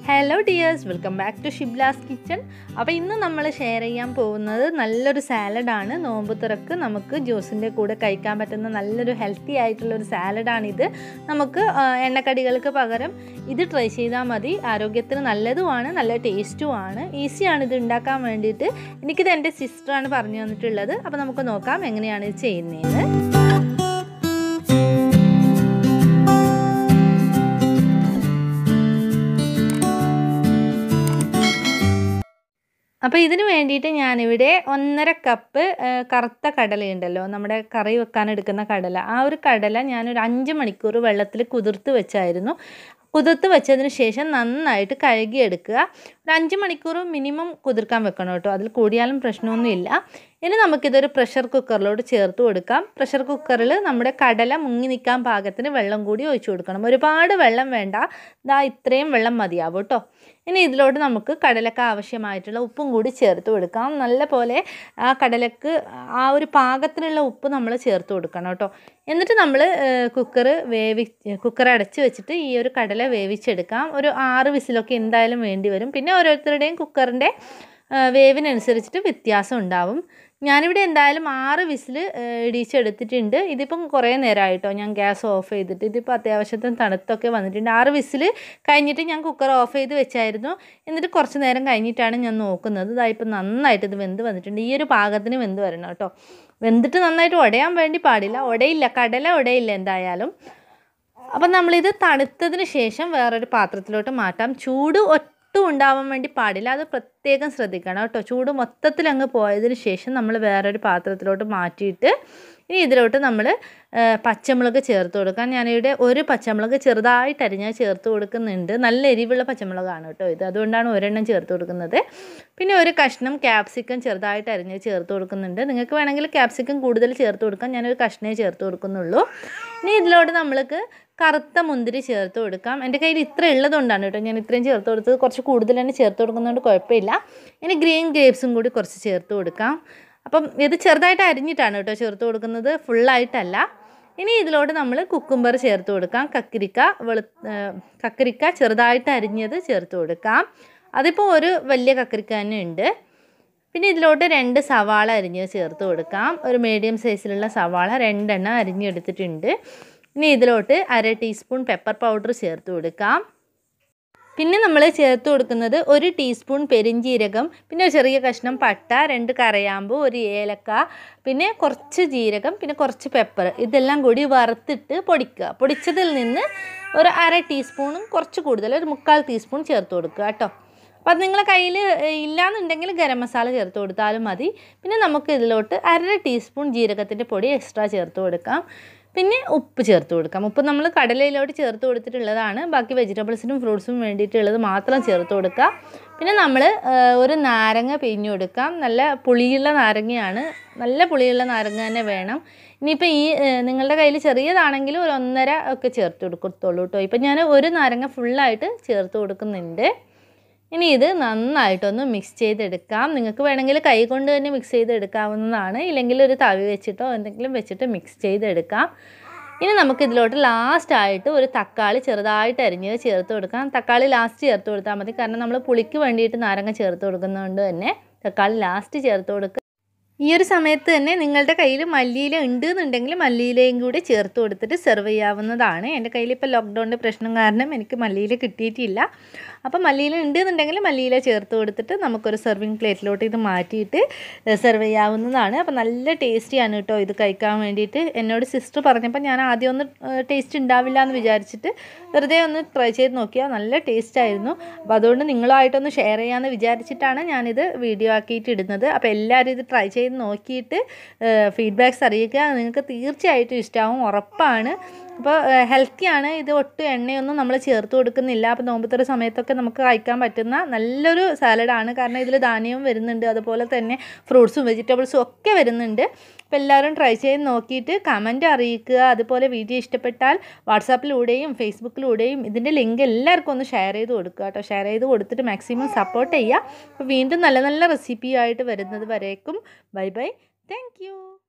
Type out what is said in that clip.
hello dears welcome back to Shibla's kitchen അപ്പോൾ ഇന്ന് നമ്മൾ ഷെയർ ചെയ്യാൻ പോകുന്നത് നല്ലൊരു സാലഡാണ് നോമ്പ് തുറക്ക് നമുക്ക് ജ്യൂസിൻ്റെ കൂടെ കഴിക്കാൻ പറ്റുന്ന നല്ലൊരു ഹെൽത്തി ആയിട്ടുള്ളൊരു സാലഡാണിത് നമുക്ക് ആ, എണ്ണക്കടികൾക്ക് പകരം ഇത് ട്രൈ ചെയ്താൽ മതി ആരോഗ്യത്തിന് നല്ലതുമാണ് നല്ല ടേസ്റ്റുമാണ് ഈസിയാണ് ഇത് ഉണ്ടാക്കാൻ വേണ്ടിയിട്ട് എനിക്കിത് എൻ്റെ സിസ്റ്ററാണ് പറഞ്ഞു തന്നിട്ടുള്ളത് അപ്പോൾ നമുക്ക് നോക്കാം എങ്ങനെയാണ് ഇത് ചെയ്യുന്നതെന്ന് അപ്പോൾ ഇതിന് വേണ്ടിയിട്ട് ഞാനിവിടെ ഒന്നര കപ്പ് ആ, കറുത്ത കടലയുണ്ടല്ലോ നമ്മുടെ കറി വെക്കാൻ എടുക്കുന്ന കടല ആ ഒരു കടല ഞാനൊരു അഞ്ച് മണിക്കൂർ വെള്ളത്തിൽ കുതിർത്ത് വെച്ചായിരുന്നു കുതിർത്ത് വെച്ചതിന് ശേഷം നന്നായിട്ട് കഴുകിയെടുക്കുക ഒരു അഞ്ച് മണിക്കൂർ മിനിമം കുതിർക്കാൻ വെക്കണം കേട്ടോ അതിൽ കൂടിയാലും പ്രശ്നമൊന്നുമില്ല ഇനി നമുക്കിതൊരു പ്രഷർ കുക്കറിലോട്ട് ചേർത്ത് കൊടുക്കാം പ്രഷർ കുക്കറിൽ നമ്മുടെ കടല മുങ്ങി നിൽക്കാൻ പാകത്തിന് വെള്ളം കൂടി ഒഴിച്ചു കൊടുക്കണം ഒരുപാട് വെള്ളം വേണ്ട ദാ ഇത്രയും വെള്ളം മതിയാവും കേട്ടോ ഇനി ഇതിലോട്ട് നമുക്ക് കടലക്ക് ആവശ്യമായിട്ടുള്ള ഉപ്പും കൂടി ചേർത്ത് കൊടുക്കാം നല്ല പോലെ ആ കടലക്ക് ആ ഒരു പാകത്തിനുള്ള ഉപ്പ് നമ്മൾ ചേർത്ത് കൊടുക്കണം കേട്ടോ എന്നിട്ട് നമ്മൾ കുക്കർ വേവി കുക്കർ അടച്ച് വെച്ചിട്ട് ഈ ഒരു കടല വേവിച്ചെടുക്കാം ഒരു ആറ് വിസിലൊക്കെ എന്തായാലും വേണ്ടി വരും പിന്നെ ഓരോരുത്തരുടെയും കുക്കറിൻ്റെ വേവിനനുസരിച്ചിട്ട് വ്യത്യാസം ഉണ്ടാവും ഞാനിവിടെ എന്തായാലും ആറ് വിസിൽ ഇടിച്ചെടുത്തിട്ടുണ്ട് ഇതിപ്പം കുറേ നേരമായിട്ടോ ഞാൻ ഗ്യാസ് ഓഫ് ചെയ്തിട്ട് ഇതിപ്പോൾ അത്യാവശ്യത്തിന് തണുത്തൊക്കെ വന്നിട്ടുണ്ട് ആറ് വിസിൽ കഴിഞ്ഞിട്ട് ഞാൻ കുക്കർ ഓഫ് ചെയ്ത് വെച്ചായിരുന്നു എന്നിട്ട് കുറച്ച് നേരം കഴിഞ്ഞിട്ടാണ് ഞാൻ നോക്കുന്നത് ഇതാ ഇപ്പം നന്നായിട്ട് ഇത് വെന്ത് വന്നിട്ടുണ്ട് ഈ ഒരു പാകത്തിന് വെന്ത് വരണം കേട്ടോ വെന്തിട്ട് നന്നായിട്ട് ഉടയാൻ വേണ്ടി പാടില്ല ഉടയില്ല കടല ഉടയില്ല എന്തായാലും അപ്പം നമ്മളിത് തണുത്തതിന് ശേഷം വേറൊരു പാത്രത്തിലോട്ട് മാറ്റാം ചൂട് ഒട്ടും ഉണ്ടാവാൻ വേണ്ടി പാടില്ല അത് പ്രത്യേകം ശ്രദ്ധിക്കണം കേട്ടോ ചൂട് മൊത്തത്തിൽ അങ്ങ് പോയതിന് ശേഷം നമ്മൾ വേറൊരു പാത്രത്തിലോട്ട് മാറ്റിയിട്ട് ഇനി ഇതിലോട്ട് നമ്മൾ പച്ചമുളക് ചേർത്ത് കൊടുക്കാം ഞാനിവിടെ ഒരു പച്ചമുളക് ചെറുതായിട്ട് അരിഞ്ഞാൽ ചേർത്ത് കൊടുക്കുന്നുണ്ട് നല്ല എരിവുള്ള പച്ചമുളകാണ് കേട്ടോ ഇത് അതുകൊണ്ടാണ് ഒരെണ്ണം ചേർത്ത് കൊടുക്കുന്നത് പിന്നെ ഒരു കഷ്ണം ക്യാപ്സിക്കം ചെറുതായിട്ട് അരിഞ്ഞ് ചേർത്ത് കൊടുക്കുന്നുണ്ട് നിങ്ങൾക്ക് വേണമെങ്കിൽ ക്യാപ്സിക്കം കൂടുതൽ ചേർത്ത് കൊടുക്കാം ഞാനൊരു കഷ്ണേ ചേർത്ത് കൊടുക്കുന്നുള്ളൂ ഇനി ഇതിലോട്ട് നമ്മൾക്ക് കറുത്ത മുന്തിരി ചേർത്ത് കൊടുക്കാം എൻ്റെ കയ്യിൽ ഇത്ര ഉള്ളതുകൊണ്ടാണ് കേട്ടോ ഞാൻ ഇത്രയും ചേർത്ത് കൊടുത്തത് കുറച്ച് കൂടുതൽ തന്നെ ചേർത്ത് കൊടുക്കുന്നതുകൊണ്ട് കുഴപ്പമില്ല ഇനി ഗ്രീൻ ഗ്രേപ്സും കൂടി കുറച്ച് ചേർത്ത് കൊടുക്കാം അപ്പം ഇത് ചെറുതായിട്ട് അരിഞ്ഞിട്ടാണ് കേട്ടോ ചേർത്ത് കൊടുക്കുന്നത് ഫുള്ളായിട്ടല്ല ഇനി ഇതിലോട്ട് നമ്മൾ കുക്കുംബർ ചേർത്ത് കൊടുക്കാം കക്കിരിക്ക വെളു കക്കിരിക്ക ചെറുതായിട്ട് അരിഞ്ഞത് ചേർത്ത് കൊടുക്കാം അതിപ്പോൾ ഒരു വലിയ കക്കിരിക്ക തന്നെ ഉണ്ട് പിന്നെ ഇതിലോട്ട് രണ്ട് സവാള അരിഞ്ഞ് ചേർത്ത് കൊടുക്കാം ഒരു മീഡിയം സൈസിലുള്ള സവാള രണ്ടെണ്ണം അരിഞ്ഞെടുത്തിട്ടുണ്ട് ഇനി ഇതിലോട്ട് അര ടീസ്പൂൺ പെപ്പർ പൗഡർ ചേർത്ത് കൊടുക്കാം പിന്നെ നമ്മൾ ചേർത്ത് കൊടുക്കുന്നത് ഒരു ടീസ്പൂൺ പെരിഞ്ജീരകം പിന്നെ ഒരു ചെറിയ കഷ്ണം പട്ട രണ്ട് കറയാമ്പ് ഒരു ഏലക്ക പിന്നെ കുറച്ച് ജീരകം പിന്നെ കുറച്ച് പെപ്പർ ഇതെല്ലാം കൂടി വറുത്തിട്ട് പൊടിക്കുക പൊടിച്ചതിൽ നിന്ന് ഒരു അര ടീസ്പൂണും കുറച്ച് കൂടുതൽ ഒരു മുക്കാൽ ടീസ്പൂൺ ചേർത്ത് കൊടുക്കുക കേട്ടോ അപ്പോൾ അത് നിങ്ങളെ കയ്യിൽ ഇല്ലയെന്നുണ്ടെങ്കിൽ ഗരം മസാല ചേർത്ത് കൊടുത്താലും മതി പിന്നെ നമുക്ക് ഇതിലോട്ട് അര ടീസ്പൂൺ ജീരകത്തിൻ്റെ പൊടി എക്സ്ട്രാ ചേർത്ത് കൊടുക്കാം പിന്നെ ഉപ്പ് ചേർത്ത് കൊടുക്കാം ഉപ്പ് നമ്മൾ കടലയിലോട്ട് ചേർത്ത് കൊടുത്തിട്ടുള്ളതാണ് ബാക്കി വെജിറ്റബിൾസിനും ഫ്രൂട്ട്സിനും വേണ്ടിയിട്ടുള്ളത് മാത്രം ചേർത്ത് കൊടുക്കുക പിന്നെ നമ്മൾ ഒരു നാരങ്ങ പിഴിഞ്ഞു കൊടുക്കാം നല്ല പുളിയുള്ള നാരങ്ങയാണ് നല്ല പുളിയുള്ള നാരങ്ങ തന്നെ വേണം ഇനിയിപ്പോൾ ഈ ഏഹ്, നിങ്ങളുടെ കയ്യിൽ ചെറിയതാണെങ്കിൽ ഒരു ഒന്നര ഒക്കെ ചേർത്ത് കൊടുക്കത്തുള്ളൂ കേട്ടോ ഇപ്പം ഞാൻ ഒരു നാരങ്ങ ഫുള്ളായിട്ട് ചേർത്ത് കൊടുക്കുന്നുണ്ട് ഇനി ഇത് നന്നായിട്ടൊന്ന് മിക്സ് ചെയ്തെടുക്കാം നിങ്ങൾക്ക് വേണമെങ്കിൽ കൈ കൊണ്ട് തന്നെ മിക്സ് ചെയ്തെടുക്കാവുന്നതാണ് ഇല്ലെങ്കിൽ ഒരു തവി വെച്ചിട്ടോ എന്തെങ്കിലും വെച്ചിട്ട് മിക്സ് ചെയ്തെടുക്കാം ഇനി നമുക്ക് ഇതിലോട്ട് ലാസ്റ്റ് ആയിട്ട് ഒരു തക്കാളി ചെറുതായിട്ട് അരിഞ്ഞത് ചേർത്ത് കൊടുക്കാം തക്കാളി ലാസ്റ്റ് ചേർത്ത് കൊടുത്താൽ മതി കാരണം നമ്മൾ പുളിക്ക് വേണ്ടിയിട്ട് നാരങ്ങ ചേർത്ത് കൊടുക്കുന്നതുകൊണ്ട് തന്നെ തക്കാളി ലാസ്റ്റ് ചേർത്ത് കൊടുക്കുക ഈ ഒരു സമയത്ത് തന്നെ നിങ്ങളുടെ കയ്യിൽ മല്ലിയില ഉണ്ട് എന്നുണ്ടെങ്കിൽ മല്ലിയിലയും കൂടി ചേർത്ത് കൊടുത്തിട്ട് സെർവ് ചെയ്യാവുന്നതാണ് എൻ്റെ കയ്യിൽ ഇപ്പോൾ ലോക്ക്ഡൗണിൻ്റെ പ്രശ്നം കാരണം എനിക്ക് മല്ലിയില കിട്ടിയിട്ടില്ല അപ്പോൾ മല്ലിയില ഉണ്ട് എന്നുണ്ടെങ്കിൽ മല്ലിയില ചേർത്ത് കൊടുത്തിട്ട് നമുക്കൊരു സെർവിങ് പ്ലേറ്റിലോട്ട് ഇത് മാറ്റിയിട്ട് സെർവ് ചെയ്യാവുന്നതാണ് അപ്പോൾ നല്ല ടേസ്റ്റിയാണ് കേട്ടോ ഇത് കഴിക്കാൻ വേണ്ടിയിട്ട് എന്നോട് സിസ്റ്റർ പറഞ്ഞപ്പോൾ ഞാൻ ആദ്യം ഒന്ന് ടേസ്റ്റ് ഉണ്ടാവില്ല എന്ന് വിചാരിച്ചിട്ട് വെറുതെ ഒന്ന് ട്രൈ ചെയ്ത് നോക്കിയാൽ നല്ല ടേസ്റ്റ് ആയിരുന്നു അപ്പോൾ അതുകൊണ്ട് നിങ്ങളുമായിട്ടൊന്ന് ഷെയർ ചെയ്യാമെന്ന് വിചാരിച്ചിട്ടാണ് ഞാനിത് വീഡിയോ ആക്കിയിട്ട് ഇടുന്നത് അപ്പോൾ എല്ലാവരും ഇത് ട്രൈ ചെയ്ത് നോക്കിയിട്ട് ഫീഡ്ബാക്ക്സ് അറിയിക്കുക നിങ്ങൾക്ക് തീർച്ചയായിട്ടും ഇഷ്ടമാവും ഉറപ്പാണ് അപ്പോൾ ഹെൽത്തിയാണ് ഇത് ഒട്ടും എണ്ണയൊന്നും നമ്മൾ ചേർത്ത് കൊടുക്കുന്നില്ല അപ്പോൾ നോമ്പുത്തറ സമയത്തൊക്കെ നമുക്ക് കഴിക്കാൻ പറ്റുന്ന നല്ലൊരു സാലഡാണ് കാരണം ഇതിൽ ധാന്യവും വരുന്നുണ്ട് അതുപോലെ തന്നെ ഫ്രൂട്ട്സും വെജിറ്റബിൾസും ഒക്കെ വരുന്നുണ്ട് അപ്പോൾ എല്ലാവരും ട്രൈ ചെയ്ത് നോക്കിയിട്ട് കമൻറ്റ് അറിയിക്കുക അതുപോലെ വീഡിയോ ഇഷ്ടപ്പെട്ടാൽ വാട്സാപ്പിലൂടെയും ഫേസ്ബുക്കിലൂടെയും ഇതിൻ്റെ ലിങ്ക് എല്ലാവർക്കും ഒന്ന് ഷെയർ ചെയ്ത് കൊടുക്കുക കേട്ടോ ഷെയർ ചെയ്ത് കൊടുത്തിട്ട് മാക്സിമം സപ്പോർട്ട് ചെയ്യുക അപ്പോൾ വീണ്ടും നല്ല നല്ല റെസിപ്പിയായിട്ട് വരുന്നത് വരേക്കും ബൈ ബൈ താങ്ക്